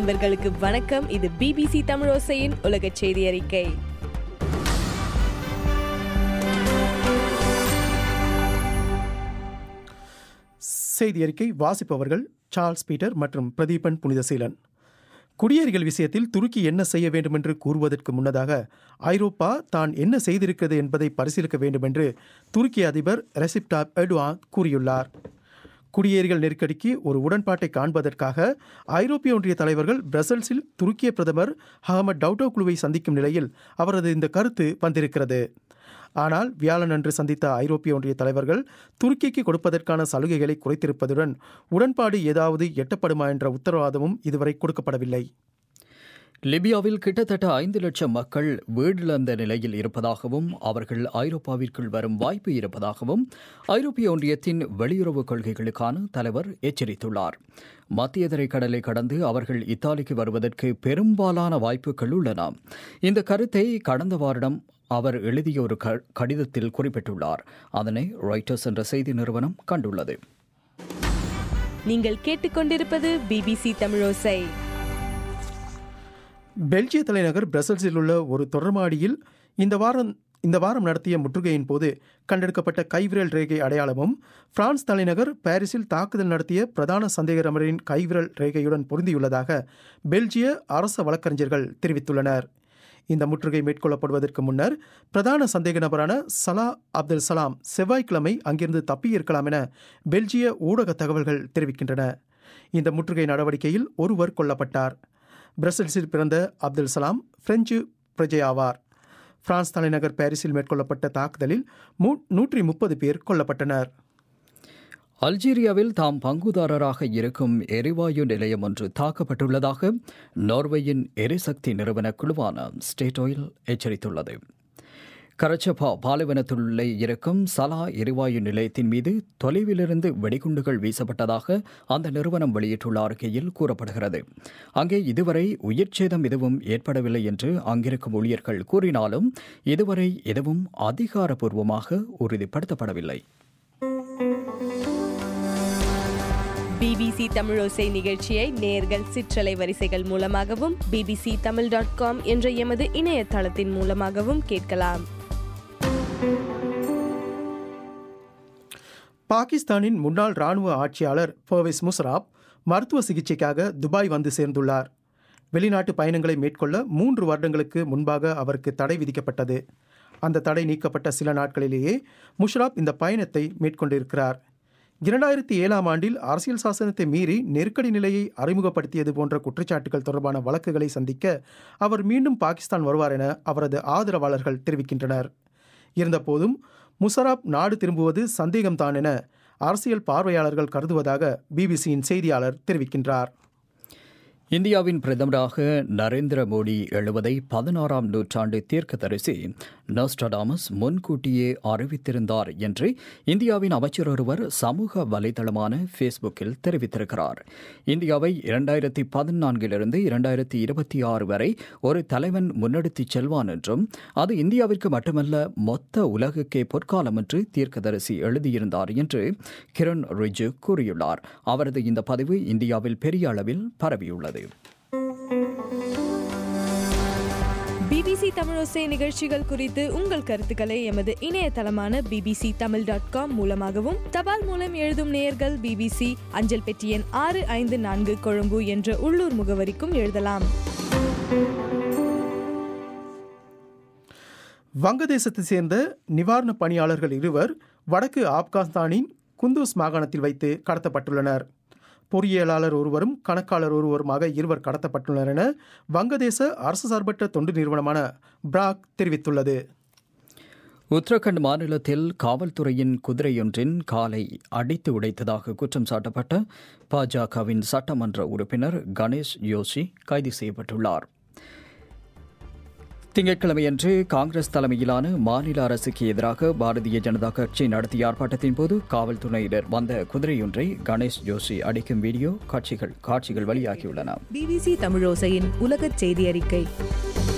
நண்பர்களுக்கு வணக்கம் இது பிபிசி தமிழோசையின் உலக செய்தி அறிக்கை செய்தி அறிக்கை வாசிப்பவர்கள் சார்ல்ஸ் பீட்டர் மற்றும் பிரதீபன் புனிதசீலன் குடியேறிகள் விஷயத்தில் துருக்கி என்ன செய்ய வேண்டும் என்று கூறுவதற்கு முன்னதாக ஐரோப்பா தான் என்ன செய்திருக்கிறது என்பதை பரிசீலிக்க வேண்டும் என்று துருக்கி அதிபர் ரெசிப் டாப் எர்டுவான் கூறியுள்ளார் குடியேறிகள் நெருக்கடிக்கு ஒரு உடன்பாட்டை காண்பதற்காக ஐரோப்பிய ஒன்றிய தலைவர்கள் பிரசல்ஸில் துருக்கிய பிரதமர் அகமது டவுட்டோ குழுவை சந்திக்கும் நிலையில் அவரது இந்த கருத்து வந்திருக்கிறது ஆனால் வியாழனன்று சந்தித்த ஐரோப்பிய ஒன்றிய தலைவர்கள் துருக்கிக்கு கொடுப்பதற்கான சலுகைகளை குறைத்திருப்பதுடன் உடன்பாடு ஏதாவது எட்டப்படுமா என்ற உத்தரவாதமும் இதுவரை கொடுக்கப்படவில்லை லிபியாவில் கிட்டத்தட்ட ஐந்து லட்சம் மக்கள் வீடிழந்த நிலையில் இருப்பதாகவும் அவர்கள் ஐரோப்பாவிற்குள் வரும் வாய்ப்பு இருப்பதாகவும் ஐரோப்பிய ஒன்றியத்தின் வெளியுறவு கொள்கைகளுக்கான தலைவர் எச்சரித்துள்ளார் மத்திய கடலை கடந்து அவர்கள் இத்தாலிக்கு வருவதற்கு பெரும்பாலான வாய்ப்புகள் உள்ளன இந்த கருத்தை கடந்த வாரிடம் அவர் எழுதிய ஒரு க- கடிதத்தில் குறிப்பிட்டுள்ளார் அதனை ராய்ட்டர்ஸ் என்ற செய்தி நிறுவனம் கண்டுள்ளது நீங்கள் கேட்டுக்கொண்டிருப்பது பிபிசி தமிழோசை பெல்ஜிய தலைநகர் பிரசல்ஸில் உள்ள ஒரு தொடர்மாடியில் இந்த வாரம் இந்த வாரம் நடத்திய முற்றுகையின் போது கண்டெடுக்கப்பட்ட கைவிரல் ரேகை அடையாளமும் பிரான்ஸ் தலைநகர் பாரிஸில் தாக்குதல் நடத்திய பிரதான சந்தேக நபரின் கைவிரல் ரேகையுடன் பொருந்தியுள்ளதாக பெல்ஜிய அரச வழக்கறிஞர்கள் தெரிவித்துள்ளனர் இந்த முற்றுகை மேற்கொள்ளப்படுவதற்கு முன்னர் பிரதான சந்தேக நபரான சலா அப்துல் சலாம் செவ்வாய்க்கிழமை அங்கிருந்து தப்பியிருக்கலாம் என பெல்ஜிய ஊடக தகவல்கள் தெரிவிக்கின்றன இந்த முற்றுகை நடவடிக்கையில் ஒருவர் கொல்லப்பட்டார் பிரசல்ஸில் பிறந்த அப்துல் சலாம் பிரெஞ்சு பிரஜை ஆவார் பிரான்ஸ் தலைநகர் பாரிஸில் மேற்கொள்ளப்பட்ட தாக்குதலில் மூ நூற்றி முப்பது பேர் கொல்லப்பட்டனர் அல்ஜீரியாவில் தாம் பங்குதாரராக இருக்கும் எரிவாயு நிலையம் ஒன்று தாக்கப்பட்டுள்ளதாக நார்வேயின் எரிசக்தி நிறுவன குழுவான ஸ்டேட் ஆயில் எச்சரித்துள்ளது கரச்சபா பாலைவனத்துள்ளே இருக்கும் சலா எரிவாயு நிலையத்தின் மீது தொலைவிலிருந்து வெடிகுண்டுகள் வீசப்பட்டதாக அந்த நிறுவனம் வெளியிட்டுள்ள அறிக்கையில் கூறப்படுகிறது அங்கே இதுவரை உயிர்ச்சேதம் எதுவும் ஏற்படவில்லை என்று அங்கிருக்கும் ஊழியர்கள் கூறினாலும் இதுவரை எதுவும் அதிகாரப்பூர்வமாக உறுதிப்படுத்தப்படவில்லை பிபிசி தமிழோசை நிகழ்ச்சியை நேர்கள் சிற்றலை வரிசைகள் மூலமாகவும் பிபிசி தமிழ் டாட் காம் என்ற எமது இணையதளத்தின் மூலமாகவும் கேட்கலாம் பாகிஸ்தானின் முன்னாள் ராணுவ ஆட்சியாளர் பர்வேஸ் முஷராப் மருத்துவ சிகிச்சைக்காக துபாய் வந்து சேர்ந்துள்ளார் வெளிநாட்டு பயணங்களை மேற்கொள்ள மூன்று வருடங்களுக்கு முன்பாக அவருக்கு தடை விதிக்கப்பட்டது அந்த தடை நீக்கப்பட்ட சில நாட்களிலேயே முஷராப் இந்த பயணத்தை மேற்கொண்டிருக்கிறார் இரண்டாயிரத்தி ஏழாம் ஆண்டில் அரசியல் சாசனத்தை மீறி நெருக்கடி நிலையை அறிமுகப்படுத்தியது போன்ற குற்றச்சாட்டுகள் தொடர்பான வழக்குகளை சந்திக்க அவர் மீண்டும் பாகிஸ்தான் வருவார் என அவரது ஆதரவாளர்கள் தெரிவிக்கின்றனர் இருந்தபோதும் முஷராப் நாடு திரும்புவது சந்தேகம்தான் என அரசியல் பார்வையாளர்கள் கருதுவதாக பிபிசியின் செய்தியாளர் தெரிவிக்கின்றார் இந்தியாவின் பிரதமராக நரேந்திர மோடி எழுவதை பதினாறாம் நூற்றாண்டு தீர்க்கதரிசி நோஸ்டடாமஸ் முன்கூட்டியே அறிவித்திருந்தார் என்று இந்தியாவின் அமைச்சர் ஒருவர் சமூக வலைதளமான ஃபேஸ்புக்கில் தெரிவித்திருக்கிறார் இந்தியாவை இரண்டாயிரத்தி பதினான்கிலிருந்து இரண்டாயிரத்தி இருபத்தி ஆறு வரை ஒரு தலைவன் முன்னெடுத்துச் செல்வான் என்றும் அது இந்தியாவிற்கு மட்டுமல்ல மொத்த உலகுக்கே பொற்காலம் என்று தீர்க்கதரிசி எழுதியிருந்தார் என்று கிரண் ரிஜு கூறியுள்ளார் அவரது இந்த பதிவு இந்தியாவில் பெரிய அளவில் பரவியுள்ளது பிபிசி தமிழோசை நிகழ்ச்சிகள் குறித்து உங்கள் கருத்துக்களை எமது இணையதளமான பிபிசி தமிழ் டாட் காம் மூலமாகவும் தபால் மூலம் எழுதும் நேயர்கள் பிபிசி அஞ்சல் பெட்டி எண் ஆறு ஐந்து நான்கு கொழும்பு என்ற உள்ளூர் முகவரிக்கும் எழுதலாம் வங்கதேசத்தைச் சேர்ந்த நிவாரண பணியாளர்கள் இருவர் வடக்கு ஆப்கானிஸ்தானின் குந்தூஸ் மாகாணத்தில் வைத்து கடத்தப்பட்டுள்ளனர் பொறியியலாளர் ஒருவரும் கணக்காளர் ஒருவருமாக இருவர் கடத்தப்பட்டுள்ளனர் என வங்கதேச அரசு சார்பற்ற தொண்டு நிறுவனமான பிராக் தெரிவித்துள்ளது உத்தரகண்ட் மாநிலத்தில் காவல்துறையின் குதிரையொன்றின் காலை அடித்து உடைத்ததாக குற்றம் சாட்டப்பட்ட பாஜகவின் சட்டமன்ற உறுப்பினர் கணேஷ் யோஷி கைது செய்யப்பட்டுள்ளார் திங்கட்கிழமையன்று காங்கிரஸ் தலைமையிலான மாநில அரசுக்கு எதிராக பாரதிய ஜனதா கட்சி நடத்திய ஆர்ப்பாட்டத்தின் போது காவல்துறையினர் வந்த குதிரையொன்றை கணேஷ் ஜோஷி அடிக்கும் வீடியோ காட்சிகள் காட்சிகள் வெளியாகியுள்ளன பிபிசி தமிழோசையின் உலகச் செய்தி அறிக்கை